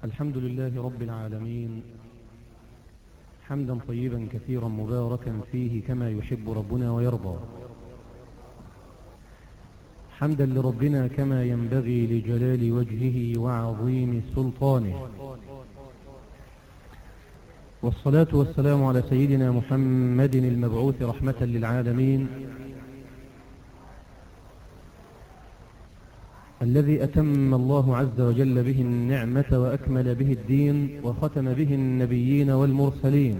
الحمد لله رب العالمين حمدا طيبا كثيرا مباركا فيه كما يحب ربنا ويرضى حمدا لربنا كما ينبغي لجلال وجهه وعظيم سلطانه والصلاة والسلام على سيدنا محمد المبعوث رحمة للعالمين الذي أتم الله عز وجل به النعمة وأكمل به الدين وختم به النبيين والمرسلين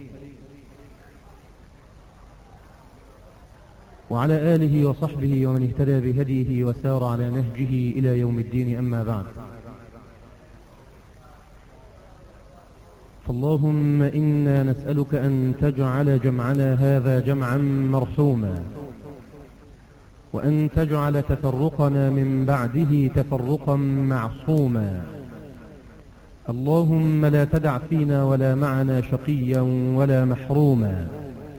وعلى آله وصحبه ومن اهتدى بهديه وسار على نهجه إلى يوم الدين أما بعد فاللهم إنا نسألك أن تجعل جمعنا هذا جمعا مرحوما وأن تجعل تفرقنا من بعده تفرقا معصوما اللهم لا تدع فينا ولا معنا شقيا ولا محروما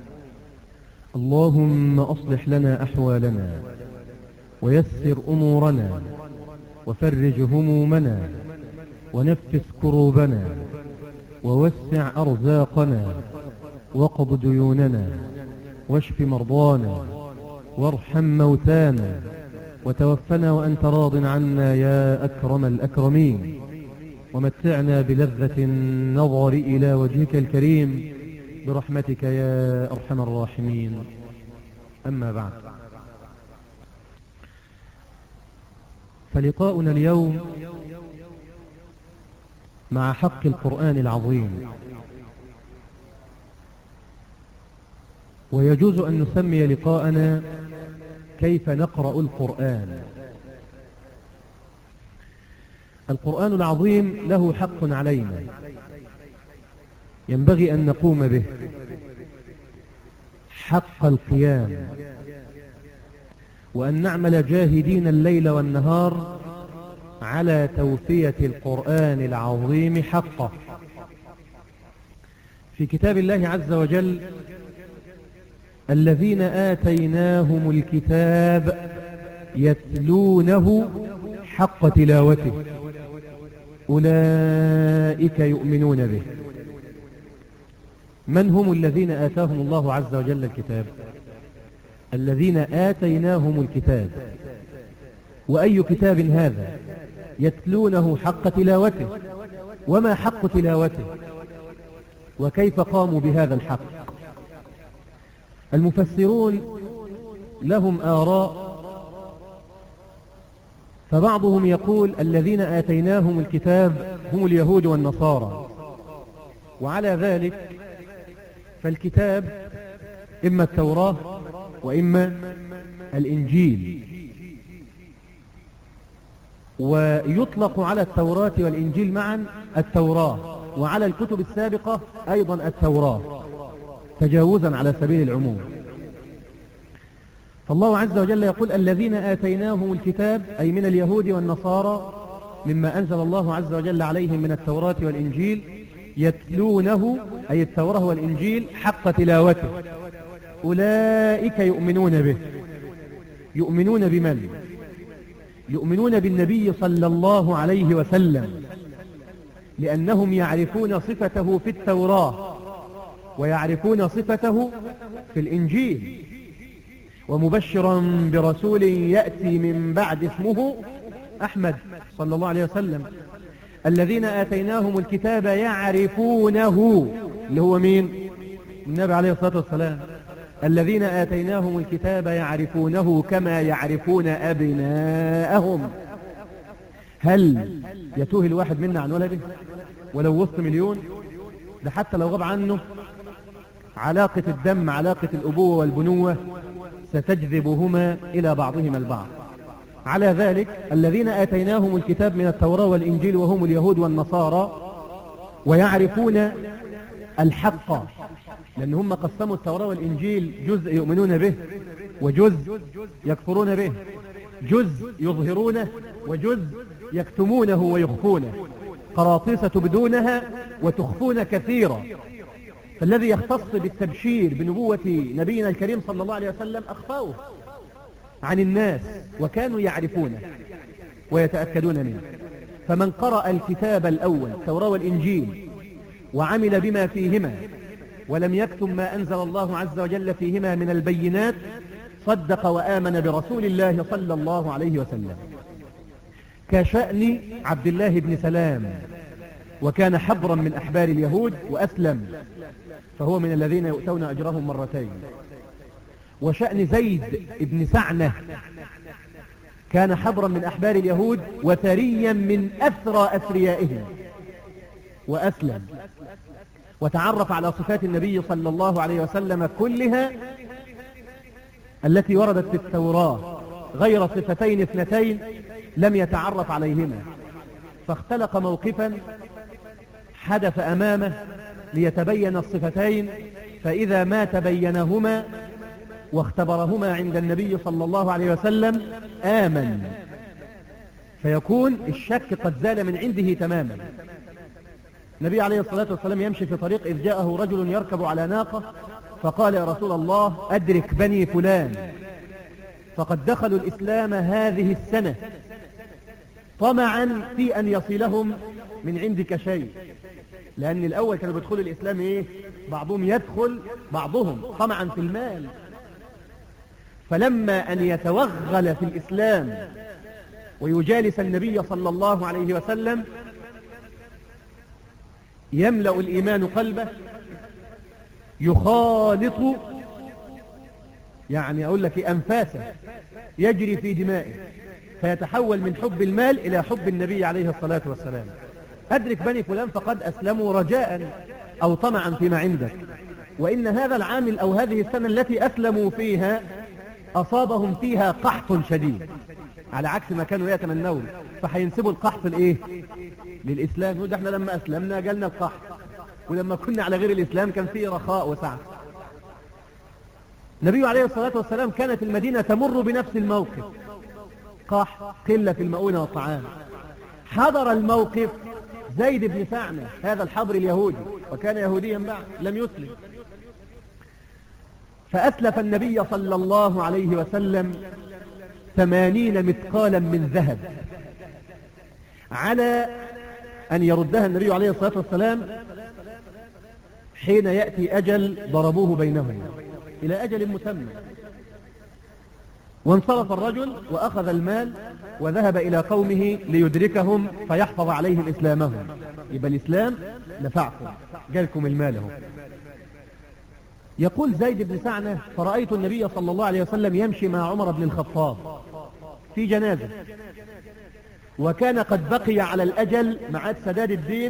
اللهم أصلح لنا أحوالنا ويسر أمورنا وفرج همومنا ونفس كروبنا ووسع أرزاقنا وقض ديوننا واشف مرضانا وارحم موتانا وتوفنا وأنت راض عنا يا أكرم الأكرمين ومتعنا بلذة النظر إلى وجهك الكريم برحمتك يا أرحم الراحمين أما بعد فلقاؤنا اليوم مع حق القرآن العظيم ويجوز أن نسمي لقاءنا كيف نقرأ القرآن القرآن العظيم له حق علينا ينبغي أن نقوم به حق القيام وأن نعمل جاهدين الليل والنهار على توفية القرآن العظيم حقه في كتاب الله عز وجل الذين آتيناهم الكتاب يتلونه حق تلاوته أولئك يؤمنون به من هم الذين آتاهم الله عز وجل الكتاب الذين آتيناهم الكتاب وأي كتاب هذا يتلونه حق تلاوته وما حق تلاوته وكيف قاموا بهذا الحق المفسرون لهم آراء فبعضهم يقول الذين آتيناهم الكتاب هم اليهود والنصارى وعلى ذلك فالكتاب إما التوراة وإما الإنجيل ويطلق على التوراة والإنجيل معا التوراة وعلى الكتب السابقة أيضا التوراة تجاوزا على سبيل العموم فالله عز وجل يقول الذين آتيناهم الكتاب أي من اليهود والنصارى مما أنزل الله عز وجل عليهم من التوراة والإنجيل يتلونه أي التوراة والإنجيل حق تلاوته أولئك يؤمنون به يؤمنون بمن يؤمنون بالنبي صلى الله عليه وسلم لأنهم يعرفون صفته في التوراة ويعرفون صفته في الإنجيل ومبشرا برسول يأتي من بعد اسمه أحمد صلى الله عليه وسلم الذين آتيناهم الكتاب يعرفونه اللي هو مين النبي عليه الصلاة والسلام الذين آتيناهم الكتاب يعرفونه كما يعرفون أبناءهم هل يتوه الواحد منا عن ولده ولو وسط مليون ده حتى لو غاب عنه علاقة الدم علاقة الأبوة والبنوة ستجذبهما إلى بعضهما البعض على ذلك الذين آتيناهم الكتاب من التوراة والإنجيل وهم اليهود والنصارى ويعرفون الحق لأن هم قسموا التوراة والإنجيل جزء يؤمنون به وجزء يكفرون به جزء يظهرونه وجزء يكتمونه ويخفونه قراطيس تبدونها وتخفون كثيرا فالذي يختص بالتبشير بنبوة نبينا الكريم صلى الله عليه وسلم أخفوه عن الناس وكانوا يعرفونه ويتأكدون منه فمن قرأ الكتاب الأول التوراة والإنجيل وعمل بما فيهما ولم يكتم ما أنزل الله عز وجل فيهما من البينات صدق وآمن برسول الله صلى الله عليه وسلم كشأن عبد الله بن سلام وكان حبرا من أحبار اليهود وأسلم فهو من الذين يؤتون أجرهم مرتين وشأن زيد بن سعنة كان حبرا من أحبار اليهود وثريا من أثرى أثريائهم وأسلم وتعرف على صفات النبي صلى الله عليه وسلم كلها التي وردت في التوراة غير صفتين اثنتين لم يتعرف عليهما فاختلق موقفا حدث أمامه ليتبين الصفتين فإذا ما تبينهما واختبرهما عند النبي صلى الله عليه وسلم آمن فيكون الشك قد زال من عنده تماما النبي عليه الصلاة والسلام يمشي في طريق إذ جاءه رجل يركب على ناقة فقال يا رسول الله أدرك بني فلان فقد دخلوا الإسلام هذه السنة طمعا في أن يصلهم من عندك شيء لأن الأول كانوا بيدخلوا الإسلام إيه بعضهم يدخل بعضهم طمعا في المال فلما أن يتوغل في الإسلام ويجالس النبي صلى الله عليه وسلم يملأ الإيمان قلبه يخالط يعني أقول لك أنفاسه يجري في دمائه فيتحول من حب المال إلى حب النبي عليه الصلاة والسلام أدرك بني فلان فقد أسلموا رجاء أو طمعا فيما عندك وإن هذا العامل أو هذه السنة التي أسلموا فيها أصابهم فيها قحط شديد على عكس ما كانوا يتمنون فحينسبوا القحط الإيه للإسلام وده احنا لما أسلمنا جالنا القحط ولما كنا على غير الإسلام كان فيه رخاء وسعة النبي عليه الصلاة والسلام كانت المدينة تمر بنفس الموقف قح قلة في المؤونة والطعام حضر الموقف زيد بن سعنة هذا الحبر اليهودي وكان يهوديا بعد لم يسلم فأسلف النبي صلى الله عليه وسلم ثمانين مثقالا من ذهب على أن يردها النبي عليه الصلاة والسلام حين يأتي أجل ضربوه بينهم إلى أجل مسمى وانصرف الرجل وأخذ المال وذهب إلى قومه ليدركهم فيحفظ عليهم إسلامهم يبقى الإسلام نفعكم جالكم المال هم يقول زيد بن سعنة فرأيت النبي صلى الله عليه وسلم يمشي مع عمر بن الخطاب في جنازة وكان قد بقي على الأجل مع سداد الدين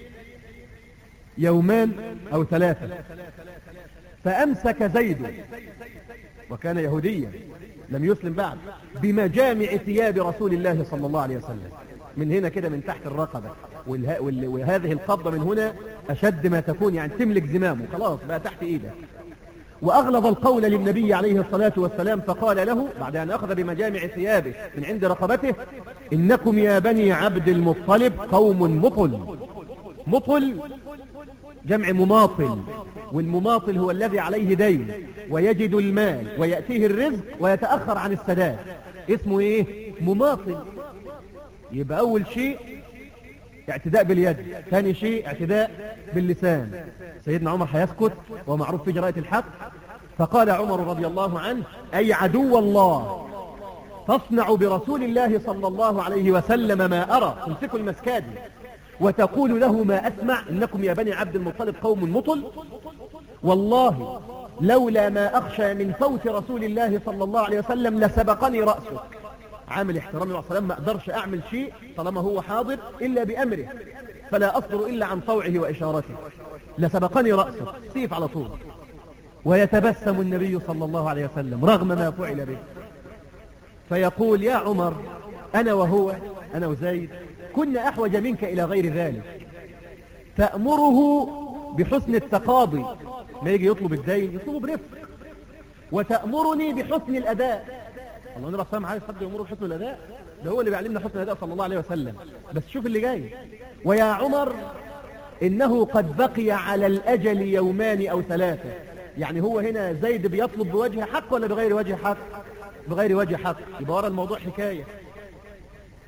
يومان أو ثلاثة فأمسك زيد وكان يهوديا لم يسلم بعد بمجامع ثياب رسول الله صلى الله عليه وسلم من هنا كده من تحت الرقبة وهذه القبضة من هنا أشد ما تكون يعني تملك زمامه خلاص بقى تحت إيدك وأغلظ القول للنبي عليه الصلاة والسلام فقال له بعد أن أخذ بمجامع ثيابه من عند رقبته إنكم يا بني عبد المطلب قوم مطل مطل جمع مماطل والمماطل هو الذي عليه دين ويجد المال ويأتيه الرزق ويتأخر عن السداد اسمه ايه مماطل يبقى اول شيء اعتداء باليد ثاني شيء اعتداء باللسان سيدنا عمر هيسكت ومعروف في جرائة الحق فقال عمر رضي الله عنه أي عدو الله تصنع برسول الله صلى الله عليه وسلم ما أرى تمسكوا المسكادي وتقول له ما أسمع إنكم يا بني عبد المطلب قوم مطل والله لولا ما أخشى من فوت رسول الله صلى الله عليه وسلم لسبقني رأسك عامل احترامي وسلام ما أقدرش أعمل شيء طالما هو حاضر إلا بأمره فلا أصبر إلا عن طوعه وإشارته لسبقني رأسك سيف على طول ويتبسم النبي صلى الله عليه وسلم رغم ما فعل به فيقول يا عمر أنا وهو أنا وزيد كنا أحوج منك إلى غير ذلك تأمره بحسن التقاضي ما يجي يطلب الدين يطلبه برفق وتأمرني بحسن الأداء الله النبي صلى عايز حد يأمره بحسن الأداء ده هو اللي بيعلمنا حسن الأداء صلى الله عليه وسلم بس شوف اللي جاي ويا عمر إنه قد بقي على الأجل يومان أو ثلاثة يعني هو هنا زيد بيطلب بوجه حق ولا بغير وجه حق بغير وجه حق يبقى ورا الموضوع حكاية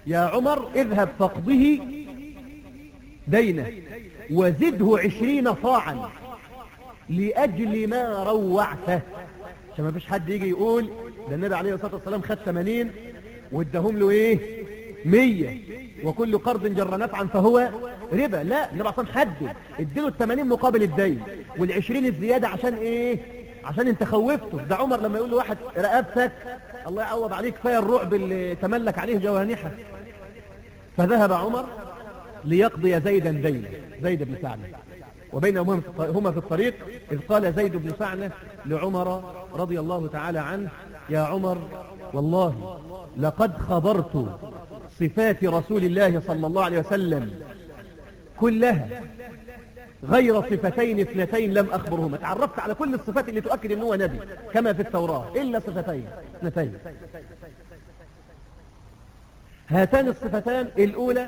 يا عمر اذهب فاقضه دينه وزده عشرين صاعا لأجل ما روعته عشان ما فيش حد يجي يقول ده النبي عليه الصلاة والسلام خد 80 واداهم له ايه 100 وكل قرض جر نفعا فهو ربا لا النبي عليه الصلاة حدد اديله ال 80 مقابل الدين وال 20 الزيادة عشان ايه عشان انت خوفته ده عمر لما يقول له واحد رقبتك الله يعوض عليك كفايه الرعب اللي تملك عليه جوانحه فذهب عمر ليقضي زيدا دينا زيد بن سعد وبينهما هما في الطريق إذ قال زيد بن سعنة لعمر رضي الله تعالى عنه يا عمر والله لقد خبرت صفات رسول الله صلى الله عليه وسلم كلها غير صفتين اثنتين لم أخبرهما تعرفت على كل الصفات اللي تؤكد أنه نبي كما في التوراة إلا صفتين اثنتين هاتان الصفتان الأولى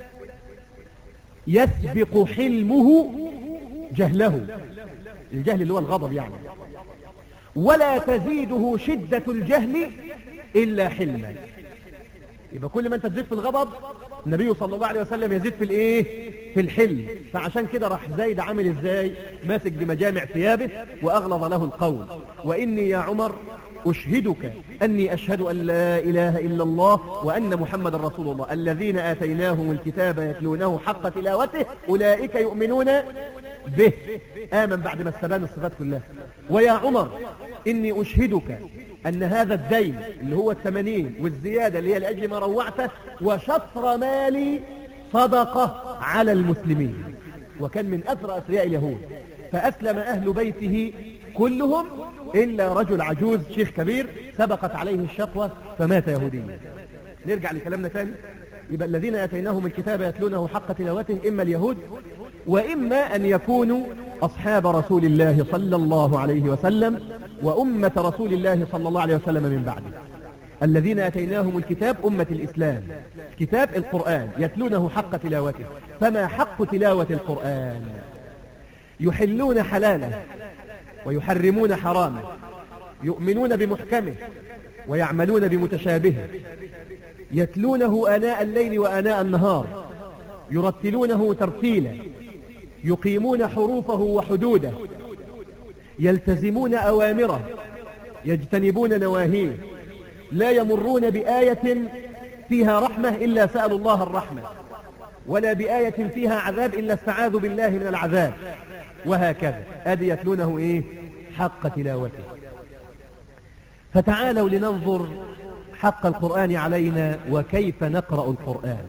يسبق حلمه جهله الجهل اللي هو الغضب يعني ولا تزيده شدة الجهل إلا حلما يبقى كل ما انت تزيد في الغضب النبي صلى الله عليه وسلم يزيد في الايه في الحلم فعشان كده راح زيد عامل ازاي ماسك بمجامع ثيابه واغلظ له القول واني يا عمر أشهدك أني أشهد أن لا إله إلا الله وأن محمد رسول الله الذين آتيناهم الكتاب يتلونه حق تلاوته أولئك يؤمنون به آمن بعد ما استبان الصفات كلها ويا عمر إني أشهدك أن هذا الدين اللي هو الثمانين والزيادة اللي هي لأجل ما روعته وشطر مالي صدقة على المسلمين وكان من أثر أثرياء اليهود فأسلم أهل بيته كلهم إلا رجل عجوز شيخ كبير سبقت عليه الشقوة فمات يهوديا نرجع لكلامنا ثاني يبقى الذين أتيناهم الكتاب يتلونه حق تلاوته إما اليهود وإما أن يكونوا أصحاب رسول الله صلى الله عليه وسلم وأمة رسول الله صلى الله عليه وسلم من بعده الذين أتيناهم الكتاب أمة الإسلام كتاب القرآن يتلونه حق تلاوته فما حق تلاوة القرآن يحلون حلاله ويحرمون حرامه يؤمنون بمحكمه ويعملون بمتشابهه يتلونه آناء الليل وآناء النهار يرتلونه ترتيلا يقيمون حروفه وحدوده يلتزمون أوامره يجتنبون نواهيه لا يمرون بآية فيها رحمة إلا سألوا الله الرحمة ولا بآية فيها عذاب إلا استعاذوا بالله من العذاب وهكذا أدي يتلونه إيه حق تلاوته فتعالوا لننظر حق القرآن علينا وكيف نقرأ القرآن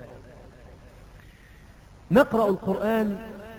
نقرأ القرآن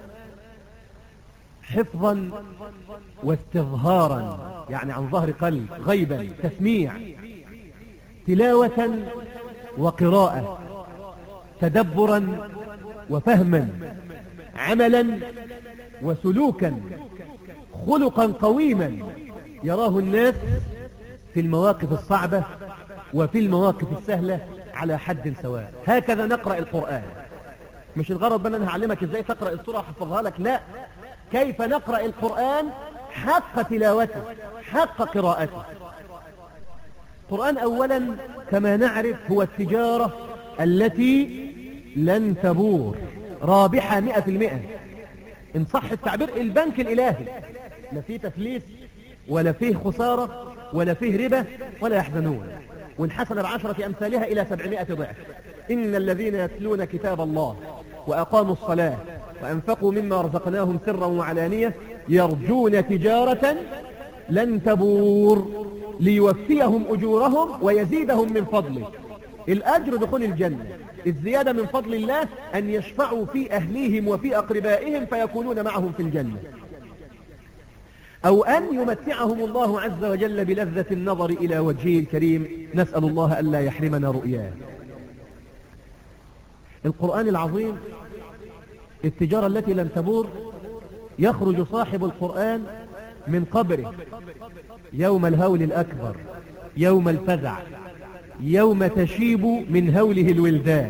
حفظا واستظهارا يعني عن ظهر قلب غيبا تسميع تلاوة وقراءة تدبرا وفهما عملا وسلوكا خلقا قويما يراه الناس في المواقف الصعبة وفي المواقف السهلة على حد سواء هكذا نقرأ القرآن مش الغرض بأن أنا هعلمك إزاي تقرأ السورة وحفظها لك لا كيف نقرأ القرآن حق تلاوته حق قراءته القرآن أولا كما نعرف هو التجارة التي لن تبور رابحة مئة في المئة إن صح التعبير البنك الإلهي لا فيه تفليس ولا فيه خسارة ولا فيه ربا ولا يحزنون والحسنة بعشرة أمثالها إلى سبعمائة ضعف إن الذين يتلون كتاب الله وأقاموا الصلاة وأنفقوا مما رزقناهم سرا وعلانية يرجون تجارة لن تبور ليوفيهم أجورهم ويزيدهم من فضله الأجر دخول الجنة الزيادة من فضل الله أن يشفعوا في أهليهم وفي أقربائهم فيكونون معهم في الجنة أو أن يمتعهم الله عز وجل بلذة النظر إلى وجهه الكريم نسأل الله ألا يحرمنا رؤياه القرآن العظيم التجارة التي لم تبور يخرج صاحب القرآن من قبره يوم الهول الأكبر يوم الفزع يوم تشيب من هوله الولدان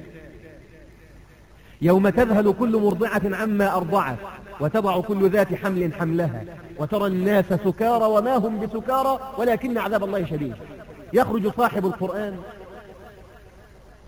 يوم تذهل كل مرضعة عما أرضعت وتضع كل ذات حمل حملها وترى الناس سكارى وما هم بسكارى ولكن عذاب الله شديد يخرج صاحب القرآن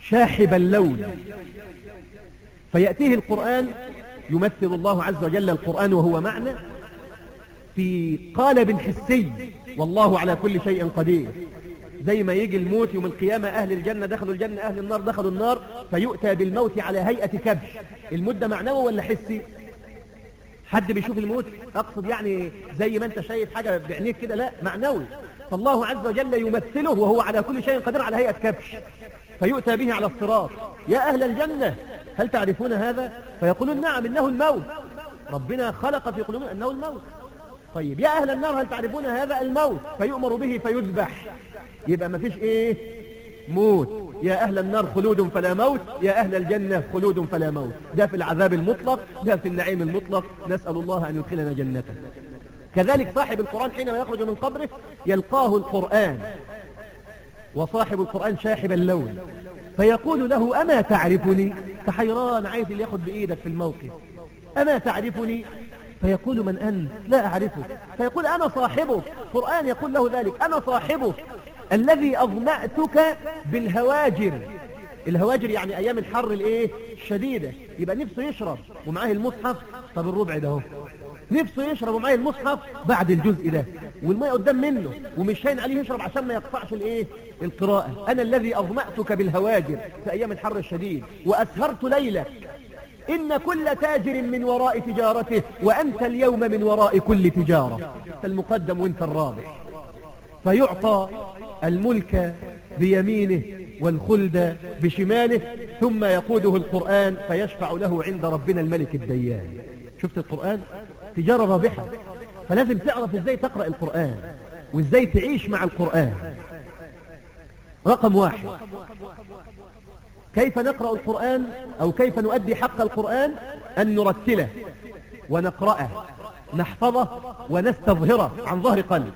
شاحب اللون فيأتيه القرآن يمثل الله عز وجل القرآن وهو معنى في قالب حسي والله على كل شيء قدير زي ما يجي الموت يوم القيامة أهل الجنة دخلوا الجنة أهل النار دخلوا النار فيؤتى بالموت على هيئة كبش الموت ده معنوي ولا حسي حد بيشوف الموت أقصد يعني زي ما أنت شايف حاجة بعينيك كده لا معنوي فالله عز وجل يمثله وهو على كل شيء قدير على هيئة كبش فيؤتى به على الصراط يا أهل الجنة هل تعرفون هذا فيقولون نعم إنه الموت ربنا خلق في قلوبنا أنه الموت طيب يا أهل النار هل تعرفون هذا الموت فيؤمر به فيذبح يبقى ما فيش إيه موت يا أهل النار خلود فلا موت يا أهل الجنة خلود فلا موت ده في العذاب المطلق ده في النعيم المطلق نسأل الله أن يدخلنا جنته كذلك صاحب القرآن حينما يخرج من قبره يلقاه القرآن وصاحب القرآن شاحب اللون فيقول له أما تعرفني فحيران عايز اللي ياخد بإيدك في الموقف أما تعرفني فيقول من أنت لا أعرفك فيقول أنا صاحبك قرآن يقول له ذلك أنا صاحبك الذي أظمأتك بالهواجر الهواجر يعني أيام الحر الإيه الشديدة يبقى نفسه يشرب ومعاه المصحف طب الربع ده هو نفسه يشرب ومعاه المصحف بعد الجزء ده والماء قدام منه ومش هين عليه يشرب عشان ما يقطعش الايه القراءة انا الذي اظمأتك بالهواجر في ايام الحر الشديد واسهرت ليلك إن كل تاجر من وراء تجارته وأنت اليوم من وراء كل تجارة المقدم وانت الرابح فيعطى الملك بيمينه والخلد بشماله ثم يقوده القرآن فيشفع له عند ربنا الملك الديان شفت القرآن تجارة رابحة فلازم تعرف ازاي تقرأ القرآن وازاي تعيش مع القرآن رقم واحد كيف نقرأ القرآن أو كيف نؤدي حق القرآن أن نرتله ونقرأه نحفظه ونستظهره عن ظهر قلب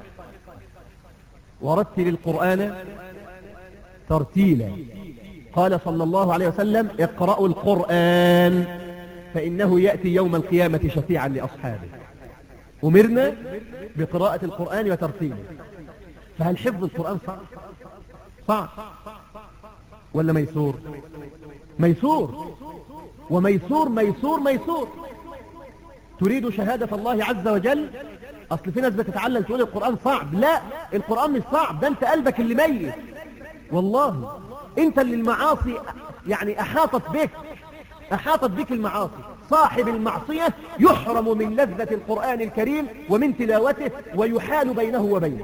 ورتل القرآن ترتيلا قال صلى الله عليه وسلم اقرأوا القرآن فإنه يأتي يوم القيامة شفيعا لأصحابه أمرنا بقراءة القرآن وترتيله فهل حفظ القرآن صعب صعب ولا ميسور ميسور وميسور ميسور ميسور تريد شهادة الله عز وجل أصل في ناس بتتعلم تقول القرآن صعب لا القرآن مش صعب ده أنت قلبك اللي ميت والله أنت اللي المعاصي يعني أحاطت بك أحاطت بك المعاصي صاحب المعصية يحرم من لذة القرآن الكريم ومن تلاوته ويحال بينه وبينه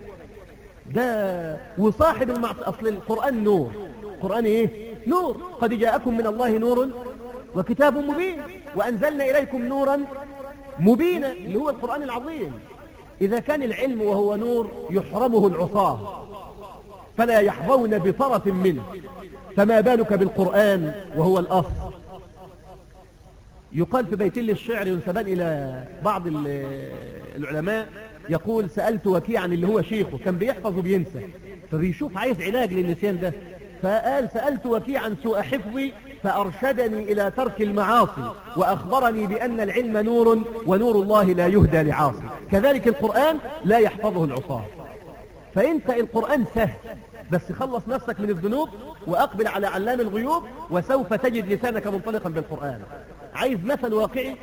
ده وصاحب المعصية أصل القرآن نور القرآن إيه نور قد جاءكم من الله نور وكتاب مبين وأنزلنا إليكم نورا مبينا اللي هو القرآن العظيم إذا كان العلم وهو نور يحرمه العصاه فلا يحظون بطرف منه فما بالك بالقرآن وهو الأصل يقال في بيت للشعر ينسبان إلى بعض العلماء يقول سألت وكيعا اللي هو شيخه كان بيحفظ وبينسى فبيشوف عايز علاج للنسيان ده فقال سألت وكيعا سوء حفظي فأرشدني إلى ترك المعاصي وأخبرني بأن العلم نور ونور الله لا يهدى لعاصي كذلك القرآن لا يحفظه العصاة فانت القرآن سهل بس خلص نفسك من الذنوب وأقبل على علام الغيوب وسوف تجد لسانك منطلقا بالقرآن عايز مثل واقعي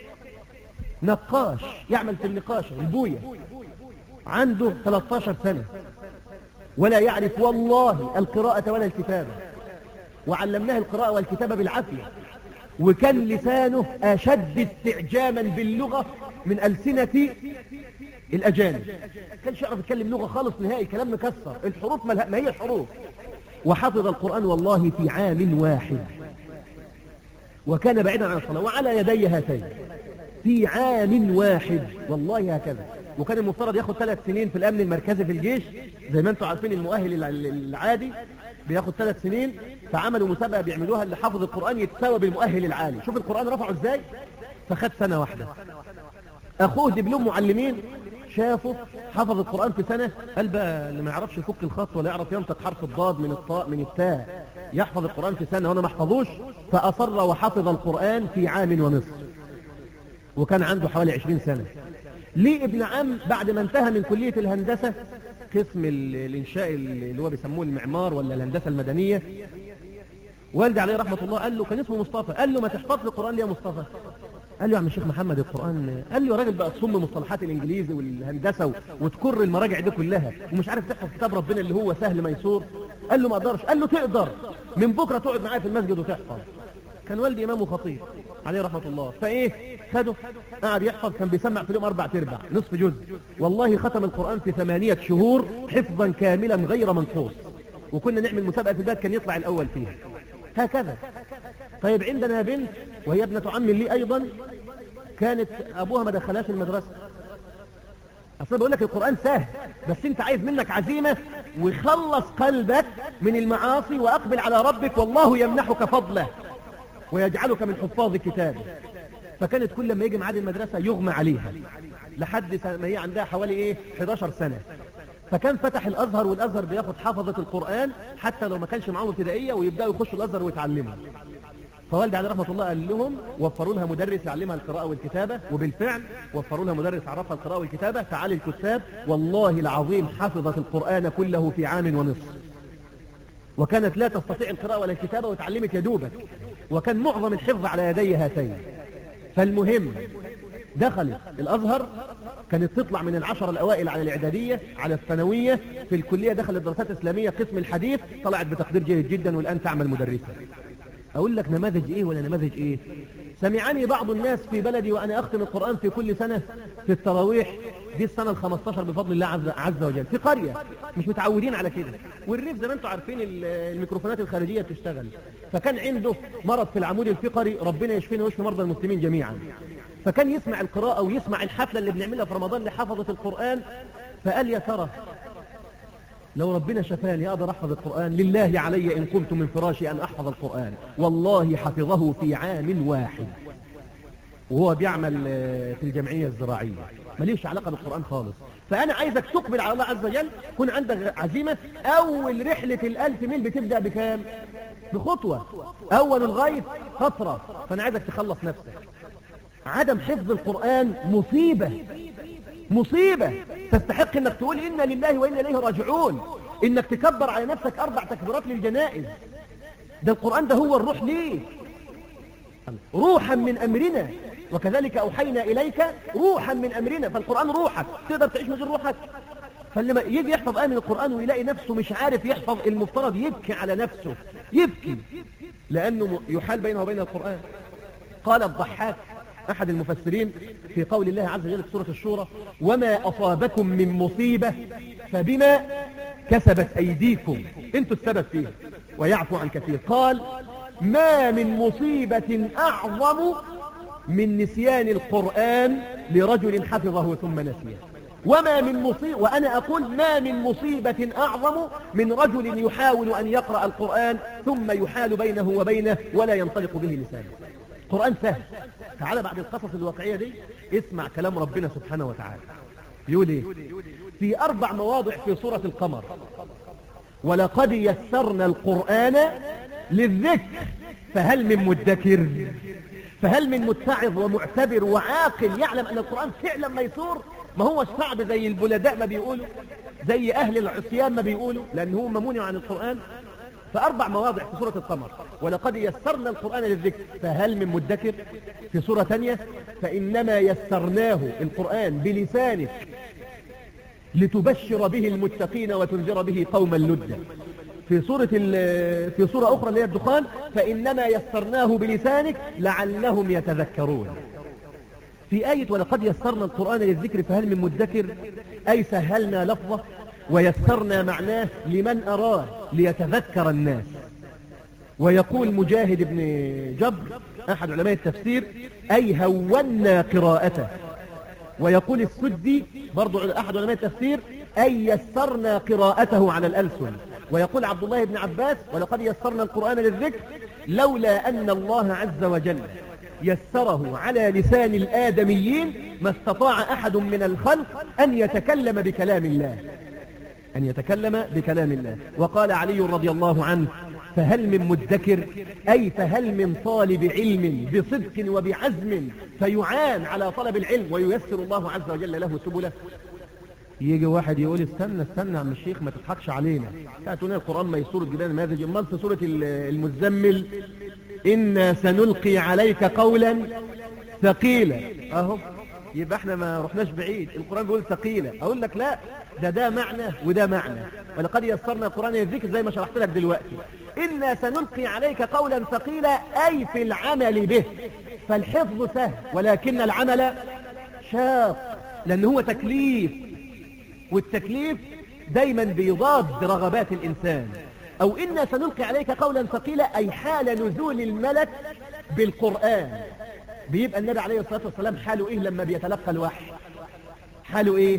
نقاش يعمل في النقاش البوية عنده 13 سنة ولا يعرف والله القراءة ولا الكتابة وعلمناه القراءة والكتابة بالعافية وكان لسانه أشد استعجاما باللغة من ألسنة الأجانب كانش يعرف يتكلم لغة خالص نهائي كلام مكسر الحروف ما هي الحروف وحفظ القرآن والله في عام واحد وكان بعيدا عن الصلاة وعلى يدي هاتين في عام واحد والله هكذا وكان المفترض ياخد ثلاث سنين في الأمن المركزي في الجيش زي ما انتم عارفين المؤهل العادي بياخد ثلاث سنين فعملوا مسابقة بيعملوها اللي حافظ القرآن يتساوى بالمؤهل العالي شوف القرآن رفعه ازاي فخد سنة واحدة أخوه دبلوم معلمين شافه حفظ القرآن في سنة قال بقى اللي ما يعرفش يفك الخط ولا يعرف ينطق حرف الضاد من الطاء من التاء يحفظ القرآن في سنة وانا ما احفظوش فأصر وحفظ القرآن في عام ونصف وكان عنده حوالي عشرين سنة ليه ابن عم بعد ما انتهى من كلية الهندسة قسم الإنشاء اللي هو بيسموه المعمار ولا الهندسة المدنية والدي عليه رحمة الله قال له كان اسمه مصطفى قال له ما تحفظ لي القرآن ليه يا مصطفى قال له يا عم الشيخ محمد القرآن قال له يا راجل بقى تصم مصطلحات الإنجليزي والهندسة وتكر المراجع دي كلها ومش عارف تحفظ كتاب ربنا اللي هو سهل ميسور قال له ما اقدرش قال له تقدر من بكرة تقعد معايا في المسجد وتحفظ كان والدي إمام وخطيب عليه رحمة الله فإيه خده قعد يحفظ كان بيسمع في اليوم أربع تربع نصف جزء والله ختم القرآن في ثمانية شهور حفظا كاملا غير منقوص وكنا نعمل مسابقة في البلد كان يطلع الأول فيها هكذا طيب عندنا بنت وهي ابنة عم لي أيضا كانت أبوها ما دخلهاش المدرسة أصلا بقول لك القرآن سهل بس أنت عايز منك عزيمة وخلص قلبك من المعاصي وأقبل على ربك والله يمنحك فضله ويجعلك من حفاظ كتابه فكانت كل ما يجي معاد المدرسة يغمى عليها لحد ما هي عندها حوالي ايه 11 سنة فكان فتح الازهر والازهر بياخد حفظة القرآن حتى لو ما كانش معاهم ابتدائية ويبدأوا يخشوا الازهر ويتعلموا فوالدي عليه رحمة الله قال لهم وفروا لها مدرس يعلمها القراءة والكتابة وبالفعل وفروا لها مدرس عرفها القراءة والكتابة تعالي الكتاب والله العظيم حفظت القرآن كله في عام ونصف وكانت لا تستطيع القراءة ولا الكتابة وتعلمت يدوبك وكان معظم الحفظ على يدي هاتين فالمهم دخلت الأزهر كانت تطلع من العشر الأوائل على الإعدادية على الثانوية في الكلية دخلت دراسات إسلامية قسم الحديث طلعت بتقدير جيد جدا والآن تعمل مدرسة أقول لك نماذج إيه ولا نماذج إيه سمعني بعض الناس في بلدي وأنا أختم القرآن في كل سنة في التراويح دي السنة ال 15 بفضل الله عز, عز وجل في قرية مش متعودين على كده والريف زي ما انتم عارفين الميكروفونات الخارجية بتشتغل فكان عنده مرض في العمود الفقري ربنا يشفينا ويشفي مرضى المسلمين جميعا فكان يسمع القراءة ويسمع الحفلة اللي بنعملها في رمضان لحفظة القرآن فقال يا ترى لو ربنا شفاني أقدر أحفظ القرآن لله علي إن قمت من فراشي أن أحفظ القرآن والله حفظه في عام واحد وهو بيعمل في الجمعية الزراعية مليش علاقة بالقرآن خالص فأنا عايزك تقبل على الله عز وجل كن عندك عزيمة أول رحلة الألف ميل بتبدأ بكام بخطوة أول الغيث خطرة فأنا عايزك تخلص نفسك عدم حفظ القرآن مصيبة مصيبة تستحق انك تقول إنا لله وإنا إليه راجعون انك تكبر على نفسك أربع تكبيرات للجنائز ده القرآن ده هو الروح ليه روحا من أمرنا وكذلك أوحينا إليك روحا من أمرنا فالقرآن روحك تقدر تعيش من غير روحك فلما يجي يحفظ آية من القرآن ويلاقي نفسه مش عارف يحفظ المفترض يبكي على نفسه يبكي لأنه يحال بينه وبين القرآن قال الضحاك أحد المفسرين في قول الله عز وجل في سورة الشورى وما أصابكم من مصيبة فبما كسبت أيديكم انتوا السبب فيه ويعفو عن كثير قال ما من مصيبة أعظم من نسيان القرآن لرجل حفظه ثم نسيه وما من مصيبة وأنا أقول ما من مصيبة أعظم من رجل يحاول أن يقرأ القرآن ثم يحال بينه وبينه ولا ينطلق به لسانه القرآن سهل تعالى بعد القصص الواقعية دي اسمع كلام ربنا سبحانه وتعالى يقول ايه في أربع مواضع في سورة القمر ولقد يسرنا القرآن للذكر فهل من مدكر فهل من متعظ ومعتبر وعاقل يعلم أن القرآن فعلا ميسور ما هو الصعب زي البلداء ما بيقولوا زي أهل العصيان ما بيقولوا لأن هم ممونع عن القرآن فأربع مواضع في سورة القمر ولقد يسرنا القرآن للذكر فهل من مدكر في سورة ثانية فإنما يسرناه القرآن بلسانك لتبشر به المتقين وتنذر به قوما لدا في سورة في سورة أخرى اللي هي الدخان فإنما يسرناه بلسانك لعلهم يتذكرون في آية ولقد يسرنا القرآن للذكر فهل من مدكر أي سهلنا لفظه ويسرنا معناه لمن أراد ليتذكر الناس ويقول مجاهد بن جبر أحد علماء التفسير أي هونا قراءته ويقول السدي برضو أحد علماء التفسير أي يسرنا قراءته على الألسن ويقول عبد الله بن عباس ولقد يسرنا القرآن للذكر لولا أن الله عز وجل يسره على لسان الآدميين ما استطاع أحد من الخلق أن يتكلم بكلام الله أن يتكلم بكلام الله وقال علي رضي الله عنه فهل من مدكر أي فهل من طالب علم بصدق وبعزم فيعان على طلب العلم وييسر الله عز وجل له سبله يجي واحد يقول استنى استنى يا عم الشيخ ما تضحكش علينا تقول القرآن ما يسور الجبال ما يذج امال في سورة المزمل إنا سنلقي عليك قولا ثقيلا اهو يبقى احنا ما رحناش بعيد القرآن بيقول ثقيلة اقول لك لا ده ده معنى وده معنى ولقد يسرنا القرآن يذكر زي ما شرحت لك دلوقتي إنا سنلقي عليك قولا ثقيلا أي في العمل به فالحفظ سهل ولكن العمل شاق لأنه هو تكليف والتكليف دايما بيضاد رغبات الإنسان أو إنا سنلقي عليك قولا ثقيلا أي حال نزول الملك بالقرآن بيبقى النبي عليه الصلاة والسلام حاله إيه لما بيتلقى الوحي حاله إيه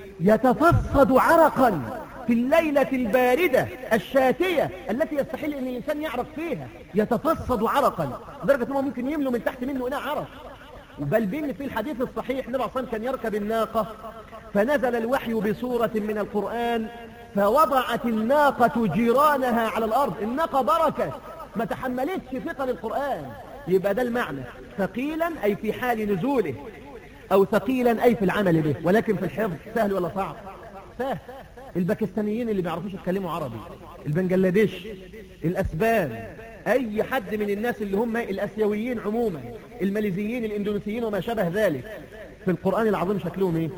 يتفصد عرقا في الليلة الباردة الشاتية التي يستحيل أن الإنسان يعرق فيها يتفصد عرقا لدرجة أنه ممكن يملوا من تحت منه إناء عرق بل بين في الحديث الصحيح نبع صلى كان يركب الناقة فنزل الوحي بسورة من القرآن فوضعت الناقة جيرانها على الأرض الناقة بركة ما تحملتش ثقل القرآن يبقى ده المعنى ثقيلا أي في حال نزوله أو ثقيلا أي في العمل به ولكن في الحفظ سهل ولا صعب سهل الباكستانيين اللي بيعرفوش يتكلموا عربي البنجلاديش الأسبان أي حد من الناس اللي هم الأسيويين عموما الماليزيين الإندونيسيين وما شابه ذلك في القرآن العظيم شكلهم إيه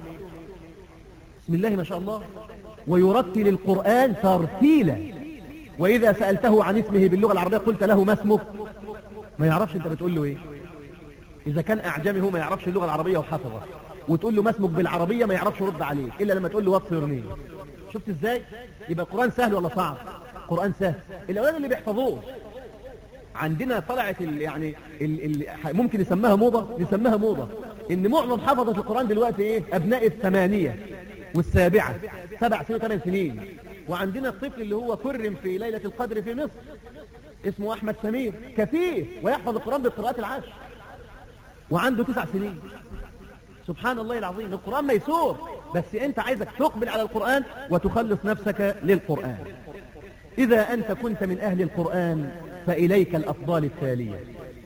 بسم الله ما شاء الله ويرتل القرآن ترتيلا وإذا سألته عن اسمه باللغة العربية قلت له ما اسمه ما يعرفش انت بتقول له ايه اذا كان اعجمي هو ما يعرفش اللغة العربية وحفظه وتقول له ما اسمك بالعربية ما يعرفش يرد عليك الا لما تقول له وات يور شفت ازاي يبقى القرآن سهل ولا صعب القرآن سهل الاولاد اللي بيحفظوه عندنا طلعت ال يعني ال ال ممكن نسميها موضة نسميها موضة ان معظم حفظة القرآن دلوقتي ايه ابناء الثمانية والسابعة سبع سنين ثمان سنين وعندنا الطفل اللي هو كرم في ليلة القدر في مصر اسمه أحمد سمير كفيف ويحفظ القرآن بالقراءات العشر وعنده تسع سنين سبحان الله العظيم القرآن ميسور بس أنت عايزك تقبل على القرآن وتخلص نفسك للقرآن إذا أنت كنت من أهل القرآن فإليك الأفضال التالية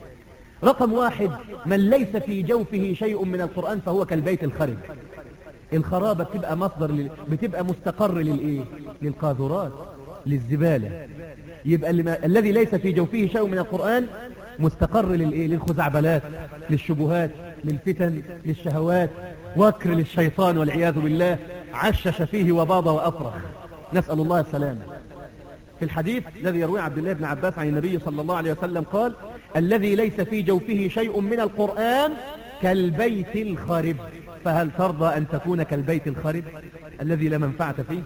رقم واحد من ليس في جوفه شيء من القرآن فهو كالبيت الخرب الخرابة بتبقى مصدر لل... بتبقى مستقر للإيه للقاذورات للزبالة يبقى اللي الذي ليس في جوفه شيء من القرآن مستقر للإيه للخزعبلات للشبهات للفتن للشهوات وكر للشيطان والعياذ بالله عشش فيه وباض وأفرخ نسأل الله السلامة في الحديث الذي يروي عبد الله بن عباس عن النبي صلى الله عليه وسلم قال الذي ليس في جوفه شيء من القرآن كالبيت الخرب فهل ترضى أن تكون كالبيت الخرب الذي لا منفعة فيه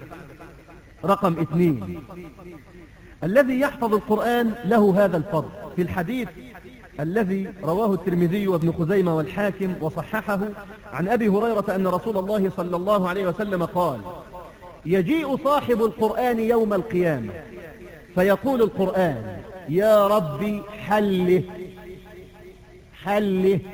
رقم اثنين الذي يحفظ القرآن له هذا الفضل في الحديث الذي رواه الترمذي وابن خزيمة والحاكم وصححه عن أبي هريرة أن رسول الله صلى الله عليه وسلم قال يجيء صاحب القرآن يوم القيامة فيقول القرآن يا ربي حله حله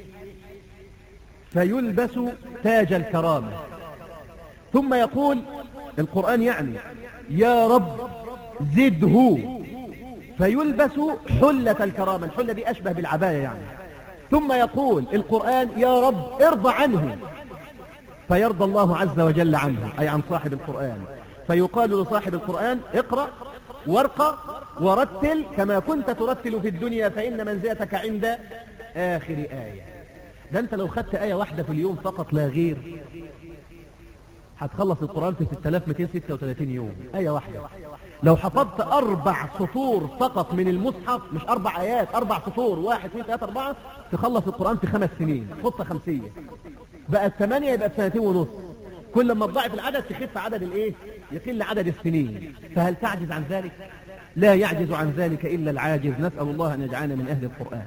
فيلبس تاج الكرامة ثم يقول القرآن يعني يا رب زده فيلبس حلة الكرامة الحلة دي أشبه بالعباية يعني ثم يقول القرآن يا رب ارضى عنه فيرضى الله عز وجل عنه أي عن صاحب القرآن فيقال لصاحب القرآن اقرأ وارقى ورتل كما كنت ترتل في الدنيا فإن منزلتك عند آخر آية ده أنت لو خدت آية واحدة في اليوم فقط لا غير هتخلص القرآن في 6236 يوم آية واحدة لو حفظت أربع سطور فقط من المصحف مش أربع آيات أربع سطور واحد اثنين ثلاثة أربعة تخلص القرآن في خمس سنين خطة خمسية بقى الثمانية يبقى سنتين ونص كل ما تضاعف العدد تخف عدد الايه يقل عدد السنين فهل تعجز عن ذلك لا يعجز عن ذلك إلا العاجز نسأل الله أن يجعلنا من أهل القرآن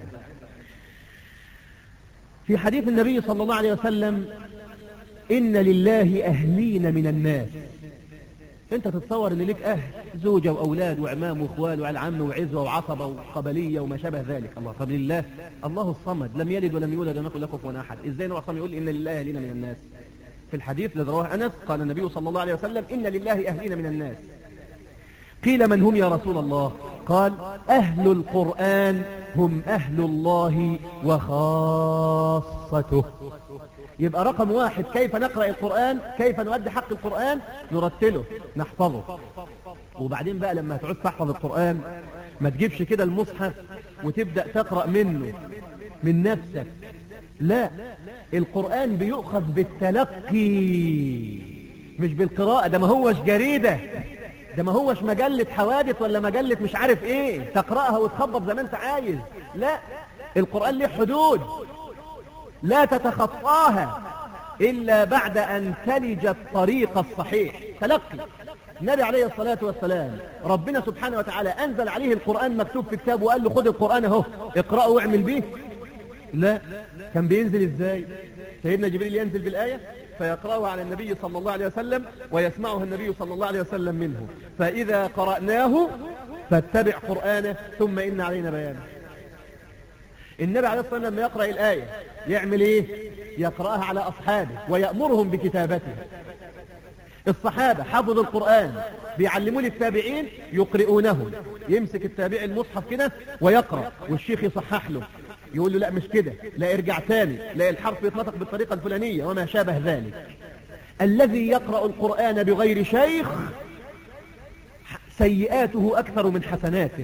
في حديث النبي صلى الله عليه وسلم إن لله أهلين من الناس انت تتصور ان لك اهل زوجة واولاد وعمام واخوال وعم وعزوة وعصبة وقبلية وما شابه ذلك الله طب لله الله الصمد لم يلد ولم يولد ولم يكن له كفوا احد ازاي نوع صمد يقول ان لله اهلين من الناس في الحديث الذي رواه انس قال النبي صلى الله عليه وسلم ان لله اهلين من الناس قيل من هم يا رسول الله قال اهل القرآن هم اهل الله وخاصته يبقى رقم واحد كيف نقرأ القرآن كيف نؤدي حق القرآن نرتله نحفظه وبعدين بقى لما تعود تحفظ القرآن ما تجيبش كده المصحف وتبدأ تقرأ منه من نفسك لا القرآن بيؤخذ بالتلقي مش بالقراءة ده ما هوش جريدة ده ما هوش مجلة حوادث ولا مجلة مش عارف ايه تقرأها وتخبط زي ما انت عايز لا القرآن له حدود لا تتخطاها إلا بعد أن تلج الطريق الصحيح تلقي النبي عليه الصلاة والسلام ربنا سبحانه وتعالى أنزل عليه القرآن مكتوب في كتاب وقال له خد القرآن اهو اقرأه واعمل به لا كان بينزل ازاي سيدنا جبريل ينزل بالآية فيقرأه على النبي صلى الله عليه وسلم ويسمعها النبي صلى الله عليه وسلم منه فإذا قرأناه فاتبع قرآنه ثم إن علينا بيانه النبي عليه الصلاة والسلام لما يقرأ الآية يعمل إيه يقرأها على أصحابه ويأمرهم بكتابته الصحابة حفظوا القرآن بيعلموا للتابعين يقرؤونه يمسك التابع المصحف كده ويقرأ والشيخ يصحح له يقول له لا مش كده لا ارجع تاني لا الحرف يتنطق بالطريقة الفلانية وما شابه ذلك الذي يقرأ القرآن بغير شيخ سيئاته أكثر من حسناته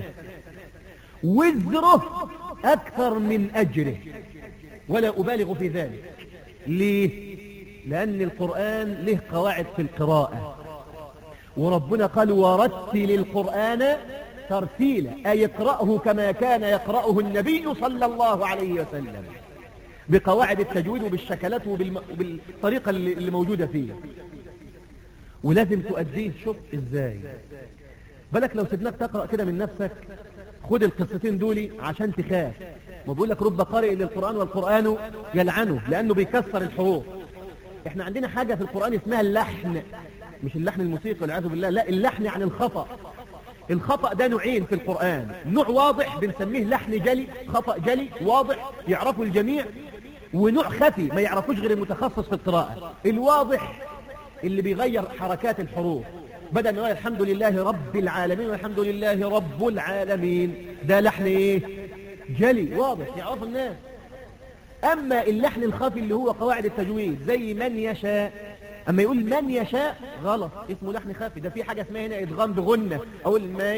وزره أكثر من أجره ولا أبالغ في ذلك ليه؟ لأن القرآن له قواعد في القراءة وربنا قال ورتل القرآن ترتيلا أي يقرأه كما كان يقرأه النبي صلى الله عليه وسلم بقواعد التجويد وبالشكلات وبالم... وبالطريقة اللي, اللي موجودة فيه ولازم تؤديه شوف ازاي بالك لو سيبناك تقرأ كده من نفسك خد القصتين دولي عشان تخاف ما بقول لك رب قارئ للقرآن والقرآن يلعنه لأنه بيكسر الحروف احنا عندنا حاجة في القرآن اسمها اللحن مش اللحن الموسيقي والعياذ بالله لا اللحن عن الخطأ الخطأ ده نوعين في القرآن نوع واضح بنسميه لحن جلي خطأ جلي واضح يعرفه الجميع ونوع خفي ما يعرفوش غير المتخصص في القراءة الواضح اللي بيغير حركات الحروف بدل ما الحمد لله رب العالمين والحمد لله رب العالمين ده لحن ايه جلي واضح يعرف الناس اما اللحن الخفي اللي هو قواعد التجويد زي من يشاء اما يقول من يشاء غلط اسمه لحن خفي ده في حاجة اسمها هنا ادغام بغنة اقول من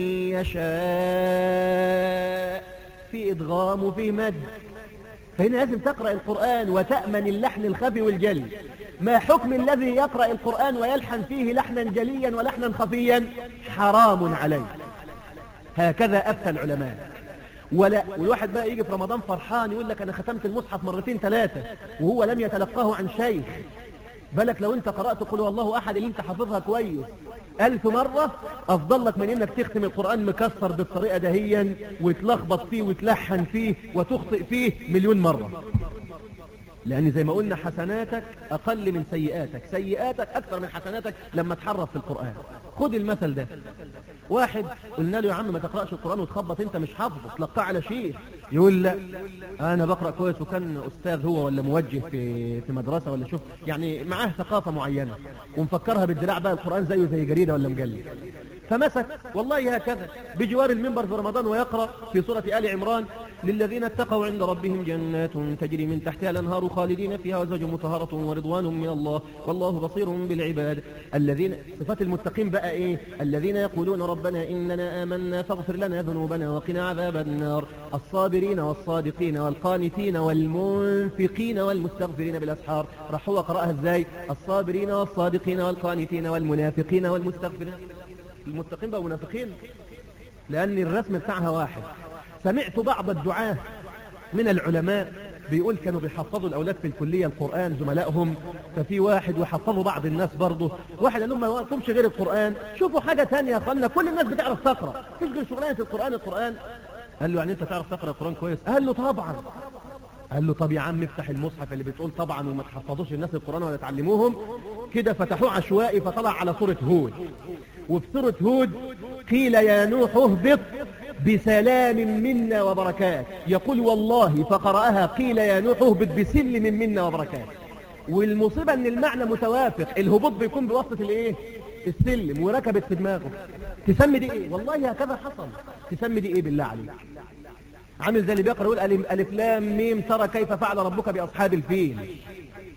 يشاء في ادغام وفي مد فهنا لازم تقرأ القرآن وتأمن اللحن الخفي والجلي ما حكم الذي يقرأ القرآن ويلحن فيه لحنا جليا ولحنا خفيا حرام عليه هكذا أفتى العلماء ولا والواحد بقى يجي في رمضان فرحان يقول لك أنا ختمت المصحف مرتين ثلاثة وهو لم يتلقاه عن شيخ بالك لو انت قرأت قل والله أحد اللي انت حافظها كويس ألف مرة أفضل لك من إنك تختم القرآن مكسر بالطريقة دهيا وتلخبط فيه وتلحن فيه وتخطئ فيه مليون مرة لأن زي ما قلنا حسناتك أقل من سيئاتك سيئاتك أكثر من حسناتك لما تحرف في القرآن خد المثل ده واحد قلنا له يا عم ما تقرأش القرآن وتخبط انت مش حافظه تلقاه على شيء يقول لا انا بقرأ كويس وكان استاذ هو ولا موجه في في مدرسة ولا شوف يعني معاه ثقافة معينة ومفكرها بالدراع بقى القرآن زيه زي جريدة ولا مجلد فمسك والله هكذا بجوار المنبر في رمضان ويقرأ في سورة آل عمران للذين اتقوا عند ربهم جنات تجري من تحتها الأنهار خالدين فيها وزوج مطهرة ورضوان من الله والله بصير بالعباد الذين صفات المتقين بقى إيه الذين يقولون ربنا إننا آمنا فاغفر لنا ذنوبنا وقنا عذاب النار الصابرين والصادقين والقانتين والمنفقين والمستغفرين بالأسحار راح هو قرأها ازاي الصابرين والصادقين والقانتين والمنافقين والمستغفرين المتقين بقى منافقين لأن الرسم بتاعها واحد سمعت بعض الدعاة من العلماء بيقول كانوا بيحفظوا الأولاد في الكلية القرآن زملائهم ففي واحد وحفظوا بعض الناس برضه واحد قال لهم ما وقتهمش غير القرآن شوفوا حاجة تانية يا أخوانا كل الناس بتعرف تقرأ فيش غير شغلانة القرآن القرآن قال له يعني أنت تعرف تقرأ القرآن كويس قال له طبعا قال له طب يا عم افتح المصحف اللي بتقول طبعا وما تحفظوش الناس القرآن ولا تعلموهم كده فتحوه عشوائي فطلع على صورة هود وفي سورة هود قيل يا نوح اهبط بسلام منا وبركات يقول والله فقرأها قيل يا نوح اهبط بسلم منا وبركات والمصيبة ان المعنى متوافق الهبوط بيكون بواسطة الايه السلم وركبت في دماغه تسمي دي ايه والله هكذا حصل تسمي دي ايه بالله عليك عامل زي اللي بيقرأ يقول ألف, ألف لام ميم ترى كيف فعل ربك بأصحاب الفيل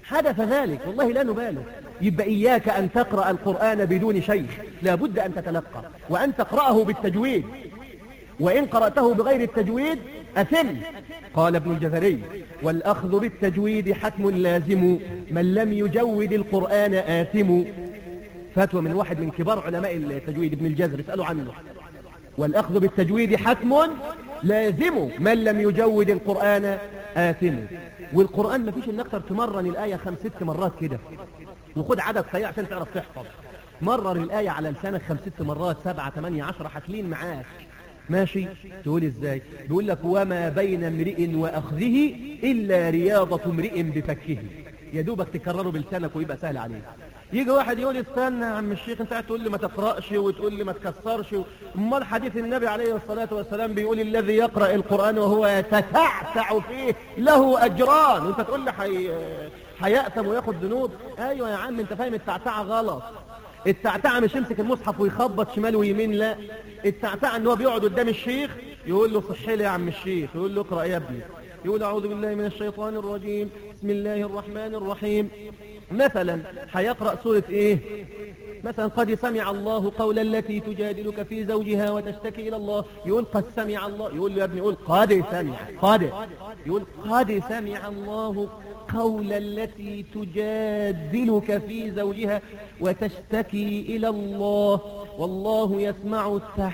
حدث ذلك والله لا نبالغ يبقى إياك أن تقرأ القرآن بدون شيخ لابد أن تتلقى وأن تقرأه بالتجويد وإن قرأته بغير التجويد أثم قال ابن الجزري والأخذ بالتجويد حتم لازم من لم يجود القرآن آثم فتوى من واحد من كبار علماء التجويد ابن الجزر اسألوا عنه والأخذ بالتجويد حتم لازم من لم يجود القرآن آثم والقرآن ما فيش ان اكتر تمرن الآية خمس ست مرات كده وخد عدد سريع عشان تعرف تحفظ مرر الآية على لسانك خمس ست مرات سبعة ثمانية عشرة حتلين معاك ماشي تقول ازاي بيقول لك وما بين امرئ واخذه الا رياضة امرئ بفكه يا دوبك تكرره بلسانك ويبقى سهل عليك يجي واحد يقول استنى يا عم الشيخ انت قاعد تقول لي ما تقراش وتقول لي ما تكسرش امال حديث النبي عليه الصلاه والسلام بيقول الذي يقرا القران وهو يتتعتع فيه له اجران وانت تقول لي حي... هيأثم وياخد ذنوب ايوه يا عم انت فاهم التعتعه غلط التعتعه مش يمسك المصحف ويخبط شمال ويمين لا التعتعه ان هو بيقعد قدام الشيخ يقول له صحي لي يا عم الشيخ يقول له اقرا يا ابني يقول اعوذ بالله من الشيطان الرجيم بسم الله الرحمن الرحيم مثلا هيقرأ سورة ايه مثلا قد سمع الله قول التي تجادلك في زوجها وتشتكي إلى الله يقول قد سمع الله يقول له يا ابني يقول قد سمع قد يقول قد سمع الله قول التي تجادلك في زوجها وتشتكي إلى الله والله يسمع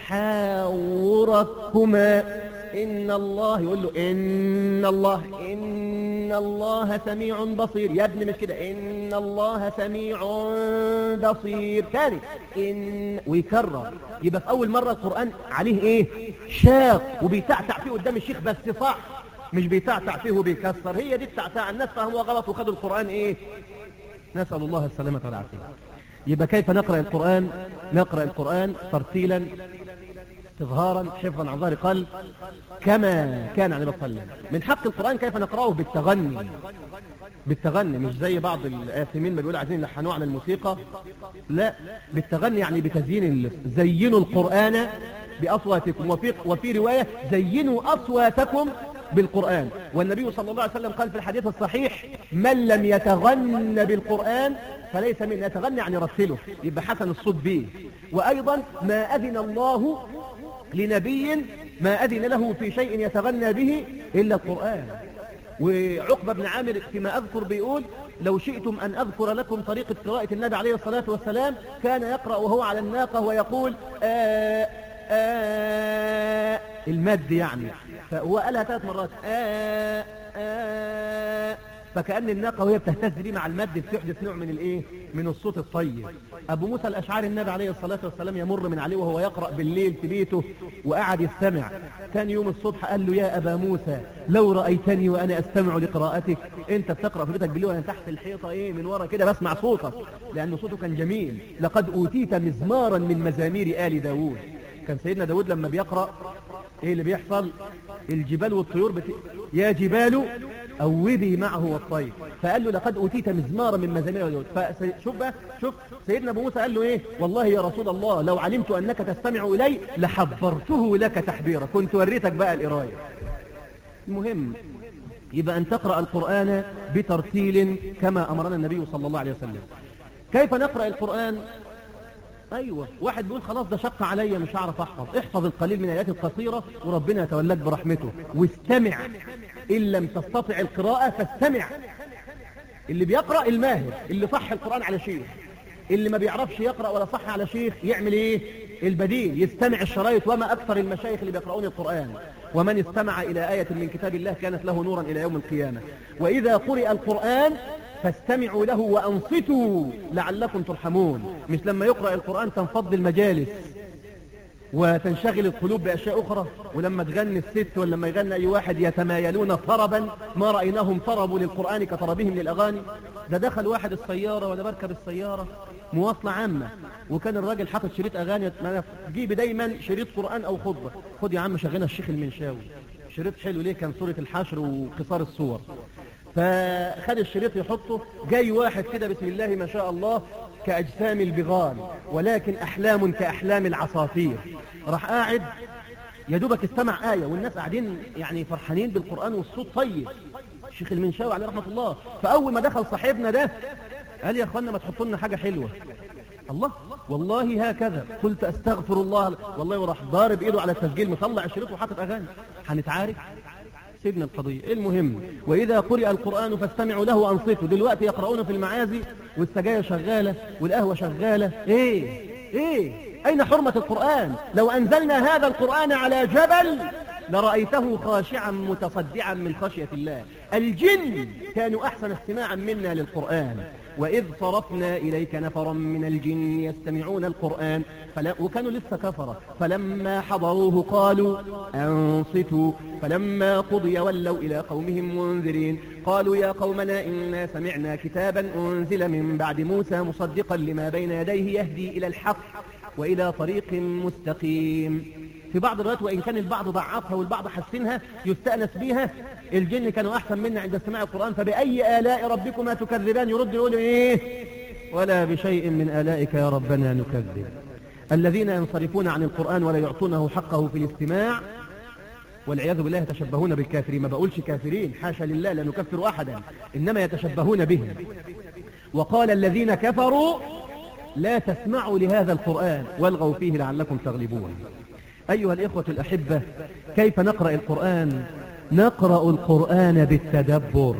تحاوركما إن الله يقول له إن الله إن الله سميع بصير يا ابني مش كده إن الله سميع بصير ثاني إن ويكرر يبقى في أول مرة القرآن عليه إيه شاق وبيتعتع فيه قدام الشيخ بس صح مش بيتعتع فيه وبيكسر هي دي التعتع الناس فهموها غلط وخدوا القرآن إيه نسأل الله السلامة والعافية يبقى كيف نقرأ القرآن نقرأ القرآن ترتيلا استظهارا حفظا عن ظهر قلب كما كان عليه وسلم من حق القرآن كيف نقرأه بالتغني بالتغني مش زي بعض الآثمين ما بيقولوا عايزين يلحنوه على الموسيقى لا بالتغني يعني بتزيين ال... زينوا القرآن بأصواتكم وفي, وفي رواية زينوا أصواتكم بالقرآن والنبي صلى الله عليه وسلم قال في الحديث الصحيح من لم يتغن بالقرآن فليس من يتغني عن يرسله يبقى حسن الصوت به وأيضا ما أذن الله لنبي ما أذن له في شيء يتغنى به إلا القرآن وعقبة بن عامر فيما أذكر بيقول لو شئتم أن أذكر لكم طريقة قراءة النبي عليه الصلاة والسلام كان يقرأ وهو على الناقة ويقول آآ آآ المد يعني فهو قالها ثلاث مرات آآ آآ فكأن الناقة وهي بتهتز بيه مع المد بتحدث نوع من الايه من الصوت الطيب ابو موسى الاشعري النبي عليه الصلاة والسلام يمر من عليه وهو يقرأ بالليل في بيته وقعد يستمع كان يوم الصبح قال له يا ابا موسى لو رأيتني وانا استمع لقراءتك انت بتقرأ في بيتك بالليل وانا تحت الحيطة ايه من ورا كده بسمع صوتك لان صوته كان جميل لقد اوتيت مزمارا من مزامير آل داوود كان سيدنا داود لما بيقرأ ايه اللي بيحصل الجبال والطيور بت... يا جبال أوبي معه والطير فقال له لقد أوتيت مزمارا من مزامير داود فشوف بقى شوف سيدنا أبو موسى قال له إيه والله يا رسول الله لو علمت أنك تستمع إلي لحبرته لك تحبيرا كنت وريتك بقى القراية المهم يبقى أن تقرأ القرآن بترتيل كما أمرنا النبي صلى الله عليه وسلم كيف نقرأ القرآن ايوه واحد بيقول خلاص ده شق عليا مش هعرف احفظ احفظ القليل من الايات القصيره وربنا يتولاك برحمته واستمع ان لم تستطع القراءه فاستمع اللي بيقرا الماهر اللي صح القران على شيخ اللي ما بيعرفش يقرا ولا صح على شيخ يعمل ايه البديل يستمع الشرايط وما اكثر المشايخ اللي بيقرؤون القران ومن استمع الى ايه من كتاب الله كانت له نورا الى يوم القيامه واذا قرئ القران فاستمعوا له وأنصتوا لعلكم ترحمون مش لما يقرأ القرآن تنفض المجالس وتنشغل القلوب بأشياء أخرى ولما تغني الست ولا لما يغني أي واحد يتمايلون طربا ما رأيناهم طربوا للقرآن كطربهم للأغاني ده دخل واحد السيارة ولا بركب السيارة مواصلة عامة وكان الراجل حاطط شريط أغاني جيب دايما شريط قرآن أو خطبة خد يا عم شغلنا الشيخ المنشاوي شريط حلو ليه كان سورة الحشر وقصار الصور فخد الشريط يحطه جاي واحد كده بسم الله ما شاء الله كأجسام البغال ولكن أحلام كأحلام العصافير راح قاعد يا دوبك استمع آية والناس قاعدين يعني فرحانين بالقرآن والصوت طيب الشيخ المنشاوي عليه رحمة الله فأول ما دخل صاحبنا ده قال يا أخوانا ما تحطوا لنا حاجة حلوة الله والله هكذا قلت أستغفر الله والله وراح ضارب إيده على التسجيل مطلع الشريط وحاطط أغاني هنتعارك سيبنا القضية المهم وإذا قرئ القرآن فاستمعوا له وأنصتوا دلوقتي يقرؤون في المعازي والسجاير شغالة والقهوة شغالة إيه إيه أين حرمة القرآن لو أنزلنا هذا القرآن على جبل لرأيته خاشعا متصدعا من خشية الله الجن كانوا أحسن استماعا منا للقرآن وإذ صرفنا إليك نفرا من الجن يستمعون القرآن فلا وكانوا لسه كفرة فلما حضروه قالوا أنصتوا فلما قضي ولوا إلى قومهم منذرين قالوا يا قومنا إنا سمعنا كتابا أنزل من بعد موسى مصدقا لما بين يديه يهدي إلى الحق وإلى طريق مستقيم في بعض الروايات وإن كان البعض ضعفها والبعض حسنها يستأنس بيها الجن كانوا أحسن منا عند استماع القرآن فبأي آلاء ربكما تكذبان يرد يقول إيه ولا بشيء من آلائك يا ربنا نكذب الذين ينصرفون عن القرآن ولا يعطونه حقه في الاستماع والعياذ بالله يتشبهون بالكافرين ما بقولش كافرين حاشا لله لا نكفر أحدا إنما يتشبهون بهم وقال الذين كفروا لا تسمعوا لهذا القرآن والغوا فيه لعلكم تغلبون أيها الإخوة الأحبة كيف نقرأ القرآن نقرأ القرآن بالتدبر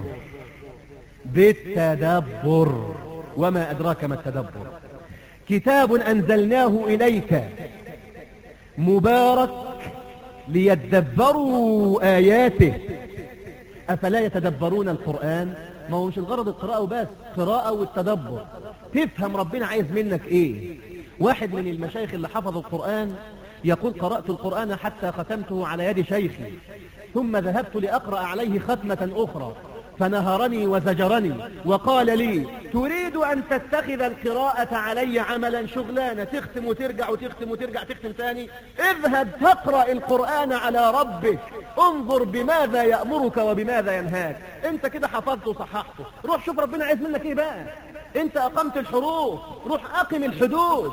بالتدبر وما أدراك ما التدبر كتاب أنزلناه إليك مبارك ليتدبروا آياته أفلا يتدبرون القرآن ما هو مش الغرض القراءة وبس قراءة والتدبر تفهم ربنا عايز منك ايه واحد من المشايخ اللي حفظ القرآن يقول قرأت القرآن حتى ختمته على يد شيخي ثم ذهبت لأقرأ عليه ختمة أخرى فنهرني وزجرني وقال لي تريد أن تتخذ القراءة علي عملا شغلانة تختم وترجع وتختم وترجع تختم ثاني اذهب تقرأ القرآن على ربك انظر بماذا يأمرك وبماذا ينهاك انت كده حفظته وصححته روح شوف ربنا عايز منك ايه بقى انت اقمت الحروف روح اقم الحدود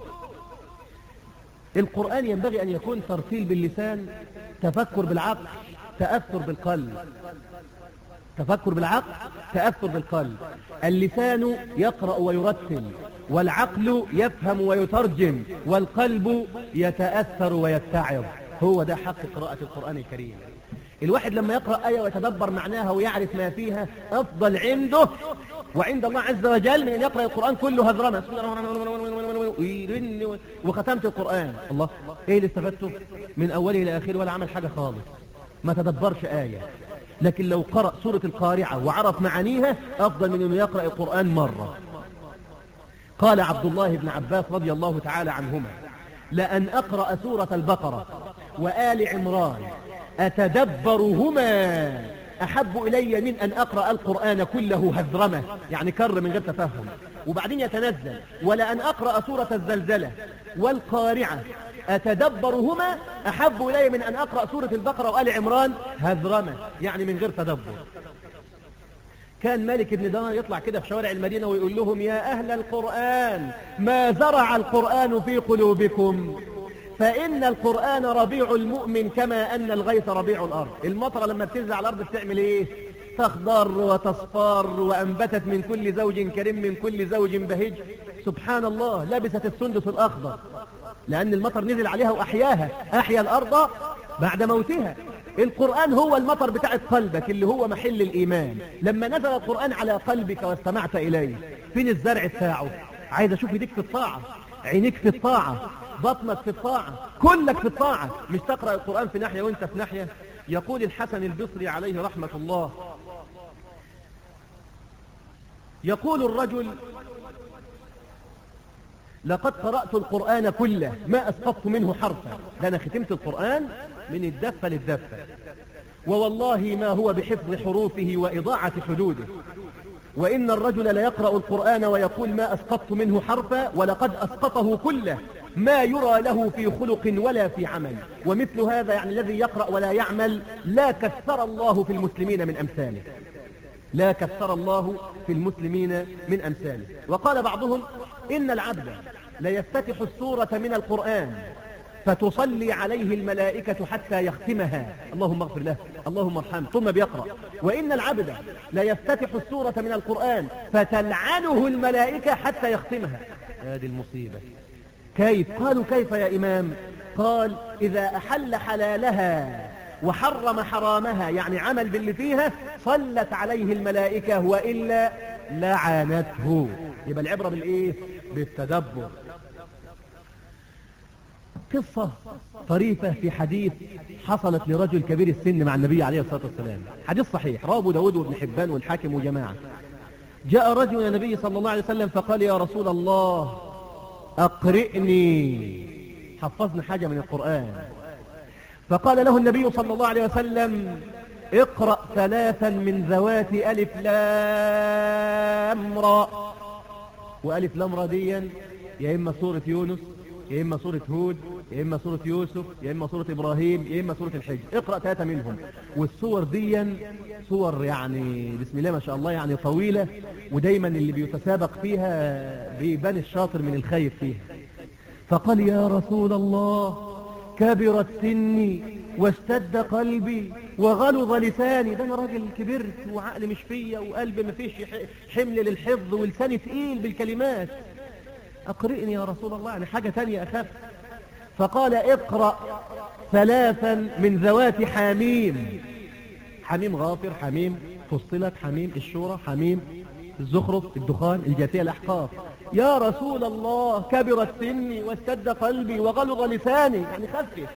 القرآن ينبغي أن يكون ترتيل باللسان تفكر بالعقل تأثر بالقلب تفكر بالعقل تأثر بالقلب اللسان يقرأ ويرتل والعقل يفهم ويترجم والقلب يتأثر ويتعظ هو ده حق قراءة القرآن الكريم الواحد لما يقرأ آية ويتدبر معناها ويعرف ما فيها أفضل عنده وعند الله عز وجل من أن يقرأ القرآن كله هذرمة وختمت القرآن الله إيه اللي استفدته من أوله إلى آخره ولا عمل حاجة خالص ما تدبرش آية لكن لو قرأ سورة القارعة وعرف معانيها أفضل من أنه يقرأ القرآن مرة قال عبد الله بن عباس رضي الله تعالى عنهما لأن أقرأ سورة البقرة وآل عمران أتدبرهما أحب إلي من أن أقرأ القرآن كله هذرمة يعني كر من غير تفهم وبعدين يتنزل ولا أن أقرأ سورة الزلزلة والقارعة أتدبرهما أحب إلي من أن أقرأ سورة البقرة وآل عمران هذرمة يعني من غير تدبر كان مالك بن دينار يطلع كده في شوارع المدينة ويقول لهم يا أهل القرآن ما زرع القرآن في قلوبكم فإن القرآن ربيع المؤمن كما أن الغيث ربيع الأرض المطرة لما بتنزل على الأرض بتعمل إيه تخضر وتصفار وأنبتت من كل زوج كريم من كل زوج بهج سبحان الله لبست السندس الأخضر لأن المطر نزل عليها وأحياها أحيا الأرض بعد موتها القرآن هو المطر بتاع قلبك اللي هو محل الإيمان لما نزل القرآن على قلبك واستمعت إليه فين الزرع بتاعه عايز أشوف يديك في الطاعة عينيك في الطاعة بطنك في الطاعة كلك في الطاعة مش تقرأ القرآن في ناحية وانت في ناحية يقول الحسن البصري عليه رحمة الله يقول الرجل لقد قرأت القرآن كله ما أسقطت منه حرفا ده أنا ختمت القرآن من الدفة للدفة ووالله ما هو بحفظ حروفه وإضاعة حدوده وإن الرجل ليقرأ القرآن ويقول ما أسقطت منه حرفا ولقد أسقطه كله ما يرى له في خلق ولا في عمل ومثل هذا يعني الذي يقرأ ولا يعمل لا كثر الله في المسلمين من أمثاله لا كثر الله في المسلمين من أمثاله وقال بعضهم إن العبد ليفتتح السورة من القرآن فتصلي عليه الملائكة حتى يختمها اللهم اغفر له اللهم ارحمه ثم بيقرأ وإن العبد لا يفتتح السورة من القرآن فتلعنه الملائكة حتى يختمها هذه المصيبة كيف قالوا كيف يا إمام قال إذا أحل حلالها وحرم حرامها يعني عمل باللي فيها صلت عليه الملائكة وإلا لعنته يبقى العبرة بالإيه بالتدبر قصة طريفة في حديث حصلت لرجل كبير السن مع النبي عليه الصلاة والسلام حديث صحيح رواه أبو داود وابن حبان والحاكم وجماعة جاء رجل إلى النبي صلى الله عليه وسلم فقال يا رسول الله أقرئني حفظنا حاجة من القرآن فقال له النبي صلى الله عليه وسلم اقرأ ثلاثا من ذوات ألف لام را وألف لام را ديا يا إما سورة يونس يا إما سورة هود يا إما سورة يوسف يا إما سورة إبراهيم يا إما سورة الحج اقرأ ثلاثة منهم والسور ديا صور يعني بسم الله ما شاء الله يعني طويلة ودايما اللي بيتسابق فيها بيبان الشاطر من الخايف فيها فقال يا رسول الله كبرت سني واشتد قلبي وغلظ لساني ده انا راجل كبرت وعقلي مش فيا وقلبي ما فيش حمل للحفظ ولساني تقيل بالكلمات أقرئني يا رسول الله يعني حاجة تانية أخف فقال اقرأ ثلاثا من ذوات حميم حميم غافر حميم فصلت حميم الشورى حميم الزخرف الدخان الجاثية الأحقاف يا رسول الله كبرت سني واشتد قلبي وغلظ لساني يعني خفف